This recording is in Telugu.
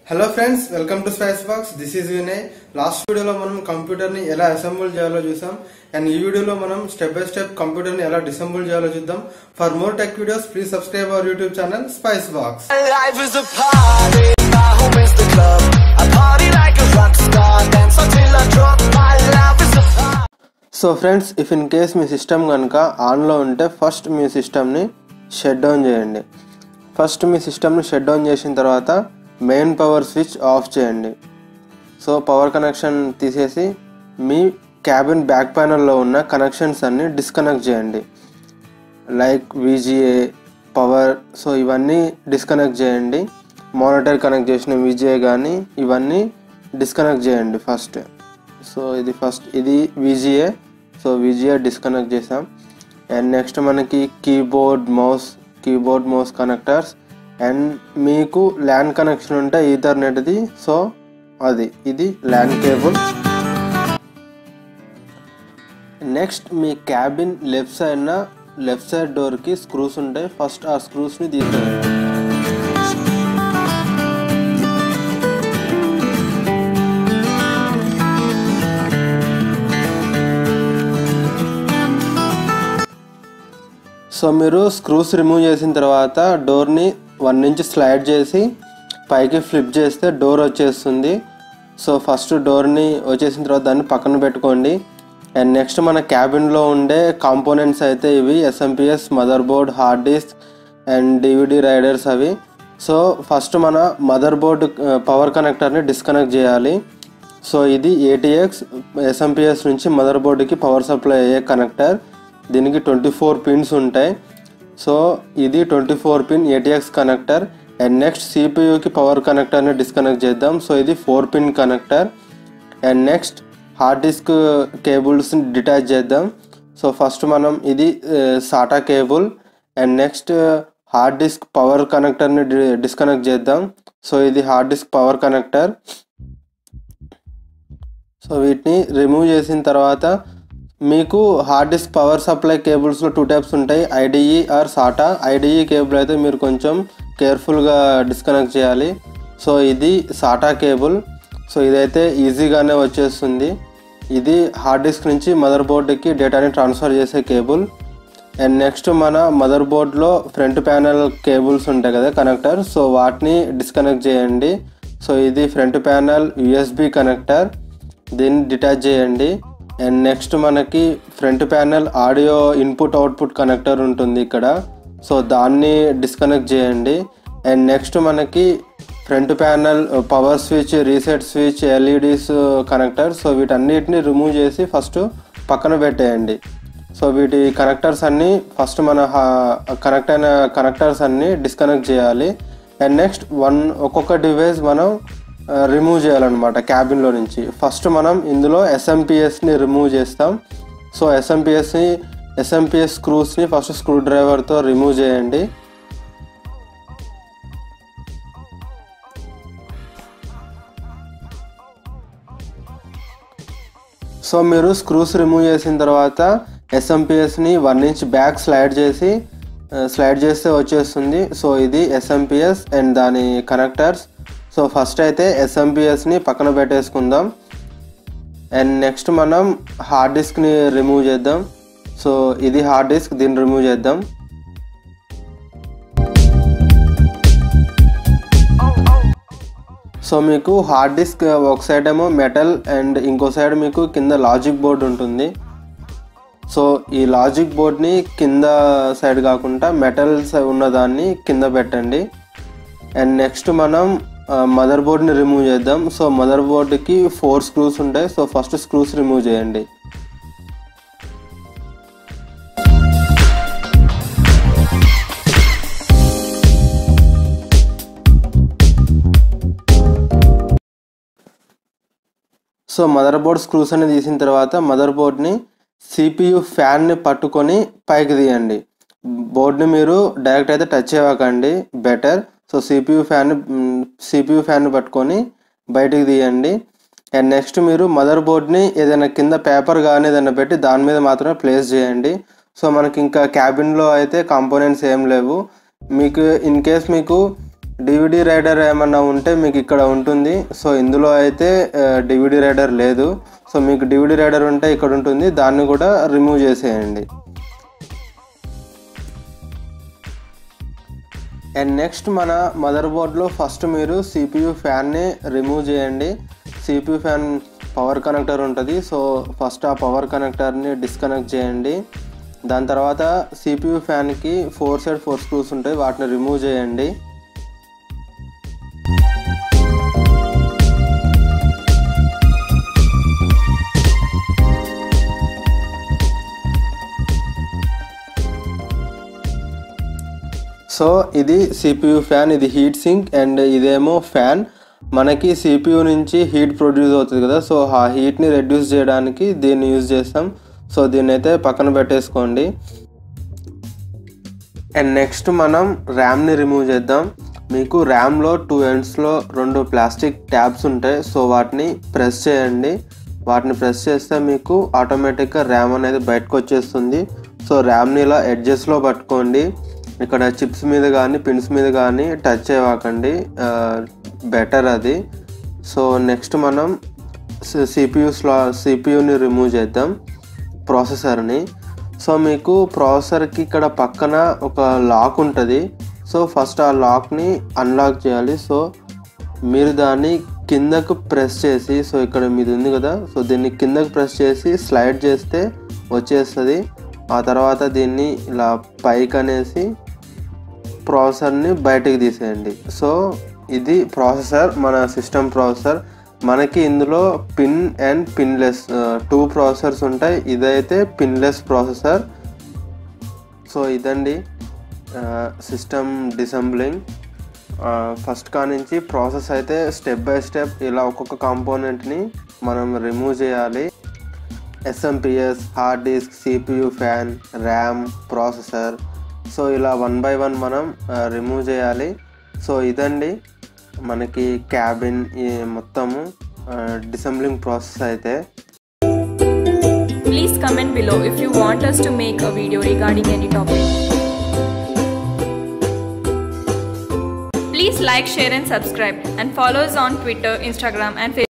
Hello friends welcome to Spice Box this is Vinay last వీడియోలో మనం కంప్యూటర్ ని ఎలా అసెంబుల్ చేయాలో చూసాం అండ్ ఈ వీడియోలో మనం స్టెప్ బై స్టెప్ కంప్యూటర్ ని ఎలా డిసెంబుల్ చేయాలో చూద్దాం for more tech videos please subscribe our YouTube channel Spice Box Life is a party, my home is the club. I party like a rock star, dance until I drop. My life is a party. So friends if in case మీ సిస్టమ్ కనుక ఆన్లో ఉంటే ఫస్ట్ మీ సిస్టమ్ని షట్ డౌన్ చేయండి ఫస్ట్ మీ సిస్టమ్ని షట్ డౌన్ చేసిన తర్వాత మెయిన్ పవర్ స్విచ్ ఆఫ్ చేయండి సో పవర్ కనెక్షన్ తీసేసి మీ క్యాబిన్ బ్యాక్ ప్యానల్లో ఉన్న కనెక్షన్స్ అన్ని డిస్కనెక్ట్ చేయండి లైక్ విజిఏ పవర్ సో ఇవన్నీ డిస్కనెక్ట్ చేయండి మానిటర్ కనెక్ట్ చేసిన విజిఏ కానీ ఇవన్నీ డిస్కనెక్ట్ చేయండి ఫస్ట్ సో ఇది ఫస్ట్ ఇది విజిఏ సో విజిఏ డిస్కనెక్ట్ చేసాం అండ్ నెక్స్ట్ మనకి keyboard mouse keyboard mouse connectors and మీకు ల్యాండ్ కనెక్షన్ ఉంటే ఈథర్నెట్ది సో అది ఇది ల్యాండ్ కేబుల్ నెక్స్ట్ మీ క్యాబిన్ లెఫ్ట్ సైడ్న లెఫ్ట్ సైడ్ డోర్కి స్క్రూస్ ఉంటాయి ఫస్ట్ ఆ స్క్రూస్ని తీసేయండి సో మీరు స్క్రూస్ రిమూవ్ చేసిన తర్వాత డోర్ని వన్ ఇంచ్ స్లైడ్ చేసి పైకి ఫ్లిప్ చేస్తే డోర్ వచ్చేస్తుంది సో ఫస్ట్ డోర్ని వచ్చేసిన తర్వాత దాన్ని పక్కన పెట్టుకోండి అండ్ నెక్స్ట్ మన క్యాబిన్లో ఉండే కాంపోనెంట్స్ అయితే ఇవి SMPS mother board hard disk and DVD writers అవి సో ఫస్ట్ మన మదర్ బోర్డ్ పవర్ కనెక్టర్ని డిస్కనెక్ట్ చేయాలి సో ఇది ఏటీఎక్స్ ఎస్ఎంపిఎస్ నుంచి మదర్ బోర్డుకి పవర్ సప్లై అయ్యే కనెక్టర్ దీనికి ట్వంటీ ఫోర్ పిన్స్ ఉంటాయి సో ఇది twenty four pin ATX connector and next సిపియుకి పవర్ కనెక్టర్ని డిస్కనెక్ట్ చేద్దాం సో ఇది four pin connector and next hard disk కేబుల్స్ని డిటాచ్ చేద్దాం సో ఫస్ట్ మనం ఇది SATA cable and next hard disk power కనెక్టర్ని డిస్కనెక్ట్ చేద్దాం సో ఇది hard disk power connector so వీటిని రిమూవ్ చేసిన తర్వాత మీకు హార్డ్ డిస్క్ పవర్ సప్లై కేబుల్స్లో టూ టైప్స్ ఉంటాయి IDE or SATA IDE cable అయితే మీరు కొంచెం కేర్ఫుల్గా డిస్కనెక్ట్ చేయాలి సో ఇది సాటా కేబుల్ సో ఇదైతే ఈజీగానే వచ్చేస్తుంది ఇది హార్డ్ డిస్క్ నుంచి మదర్ బోర్డుకి డేటాని ట్రాన్స్ఫర్ చేసే కేబుల్ అండ్ నెక్స్ట్ మన మదర్ బోర్డ్లో ఫ్రంట్ ప్యానల్ కేబుల్స్ ఉంటాయి కదా కనెక్టర్ సో వాటిని డిస్కనెక్ట్ చేయండి సో ఇది ఫ్రంట్ ప్యానల్ యుఎస్బి కనెక్టర్ దీన్ని డిటాచ్ చేయండి అండ్ నెక్స్ట్ మనకి front panel audio input output connector ఉంటుంది ఇక్కడ సో దాన్ని డిస్కనెక్ట్ చేయండి అండ్ నెక్స్ట్ మనకి front panel power switch reset switch LEDs connector so వీటన్నిటిని రిమూవ్ చేసి ఫస్ట్ పక్కన పెట్టేయండి సో వీటి కనెక్టర్స్ అన్నీ ఫస్ట్ మన కనెక్ట్ అయిన కనెక్టర్స్ అన్నీ డిస్కనెక్ట్ చేయాలి అండ్ నెక్స్ట్ వన్ ఒక్కొక్క డివైస్ మనం రిమూవ్ చేయాలన్నమాట క్యాబిన్లో నుంచి ఫస్ట్ మనం ఇందులో ఎస్ఎంపిఎస్ని రిమూవ్ చేస్తాం సో ఎస్ఎంపిఎస్ని ఎస్ఎంపిఎస్ స్క్రూస్ని ఫస్ట్ స్క్రూ డ్రైవర్తో రిమూవ్ చేయండి సో మీరు స్క్రూస్ రిమూవ్ చేసిన తర్వాత ఎస్ఎంపిఎస్ని వన్ ఇంచ్ బ్యాక్ స్లైడ్ చేసి స్లైడ్ చేస్తే వచ్చేస్తుంది సో ఇది ఎస్ఎంపిఎస్ అండ్ దాని కనెక్టర్స్ సో ఫస్ట్ అయితే ఎస్ఎంపిఎస్ని పక్కన పెట్టేసుకుందాం అండ్ నెక్స్ట్ మనం హార్డ్ డిస్క్ని రిమూవ్ చేద్దాం సో ఇది హార్డ్ డిస్క్ దీన్ని రిమూవ్ చేద్దాం సో మీకు హార్డ్ డిస్క్ ఒక సైడ్ ఏమో మెటల్ అండ్ ఇంకో సైడ్ మీకు కింద లాజిక్ బోర్డ్ ఉంటుంది సో ఈ లాజిక్ బోర్డ్ని కింద సైడ్ కాకుండా మెటల్స్ ఉన్నదాన్ని కింద పెట్టండి అండ్ నెక్స్ట్ మనం మదర్ బోర్డ్ని రిమూవ్ చేద్దాం సో మదర్ బోర్డ్కి ఫోర్ స్క్రూస్ ఉంటాయి సో ఫస్ట్ స్క్రూస్ రిమూవ్ చేయండి సో మదర్ బోర్డ్ స్క్రూస్ అని తీసిన తర్వాత మదర్ బోర్డ్ని సిపియు ఫ్యాన్ని పట్టుకొని పైకి తీయండి బోర్డ్ని మీరు డైరెక్ట్ అయితే టచ్ చేయకండి better so CPU fan CPU fan పట్టుకొని బయటికి తీయండి అండ్ నెక్స్ట్ మీరు మదర్ బోర్డ్ని ఏదైనా కింద పేపర్ కానీ ఏదైనా పెట్టి దాని మీద మాత్రమే ప్లేస్ చేయండి సో మనకి ఇంకా క్యాబిన్లో అయితే కాంపోనెంట్స్ ఏం లేవు మీకు ఇన్ కేస్ మీకు డివిడి రైడర్ ఏమన్నా ఉంటే మీకు ఇక్కడ ఉంటుంది సో ఇందులో అయితే డివిడి రైడర్ లేదు సో మీకు డివిడి రైడర్ ఉంటే ఇక్కడ ఉంటుంది దాన్ని కూడా రిమూవ్ చేసేయండి అండ్ నెక్స్ట్ మన మదర్ బోర్డ్లో ఫస్ట్ మీరు సిపియు ఫ్యాన్ని రిమూవ్ చేయండి సిపియు ఫ్యాన్ పవర్ కనెక్టర్ ఉంటుంది సో ఫస్ట్ ఆ పవర్ కనెక్టర్ని డిస్కనెక్ట్ చేయండి దాని తర్వాత సిపియు ఫ్యాన్కి ఫోర్ సైడ్ ఫోర్ స్క్రూస్ ఉంటాయి వాటిని రిమూవ్ చేయండి సో ఇది సిపియు ఫ్యాన్ ఇది హీట్ సింక్ అండ్ ఇదేమో ఫ్యాన్ మనకి సిపియు నుంచి హీట్ ప్రొడ్యూస్ అవుతుంది కదా సో ఆ హీట్ని రెడ్యూస్ చేయడానికి దీన్ని యూజ్ చేస్తాం సో దీన్ని అయితే పక్కన పెట్టేసుకోండి అండ్ నెక్స్ట్ మనం ర్యామ్ని రిమూవ్ చేద్దాం మీకు ర్యామ్లో టూ ఎండ్స్లో రెండు ప్లాస్టిక్ ట్యాబ్స్ ఉంటాయి సో వాటిని ప్రెస్ చేయండి వాటిని ప్రెస్ చేస్తే మీకు ఆటోమేటిక్గా ర్యామ్ అనేది బయటకు వచ్చేస్తుంది సో ర్యామ్ని ఇలా ఎడ్జెస్లో పట్టుకోండి ఇక్కడ చిప్స్ మీద కానీ పిన్స్ మీద కానీ టచ్ చేయవాకండి బెటర్ అది సో నెక్స్ట్ మనం సిపియు స్లా సిపియుని రిమూవ్ చేద్దాం ప్రాసెసర్ని సో మీకు ప్రాసెసర్కి ఇక్కడ పక్కన ఒక లాక్ ఉంటుంది సో ఫస్ట్ ఆ లాక్ని అన్లాక్ చేయాలి సో మీరు దాన్ని కిందకు ప్రెస్ చేసి సో ఇక్కడ మీది ఉంది కదా సో దీన్ని కిందకు ప్రెస్ చేసి స్లైడ్ చేస్తే వచ్చేస్తుంది ఆ తర్వాత దీన్ని ఇలా పైకి అనేసి ప్రాసెసర్ని బయటికి తీసేయండి సో ఇది ప్రాసెసర్ మన సిస్టమ్ ప్రాసెసర్ మనకి ఇందులో pin and pinless two processors ఉంటాయి ఇదైతే పిన్లెస్ ప్రాసెసర్ సో ఇదండి సిస్టమ్ డిసెంబ్లింగ్ ఫస్ట్ కా నుంచి ప్రాసెస్ అయితే స్టెప్ బై స్టెప్ ఇలా ఒక్కొక్క కాంపోనెంట్ని మనం రిమూవ్ చేయాలి SMPS hard disk CPU fan RAM processor so ఇలా వన్ బై వన్ మనం రిమూవ్ చేయాలి సో ఇదండి మనకి క్యాబిన్ ఈ మొత్తము డిసెంబ్లింగ్ ప్రాసెస్ అయితే Please comment below if you want us to make a video regarding any topic. Please like, share and subscribe and follow us on Twitter, Instagram and Facebook.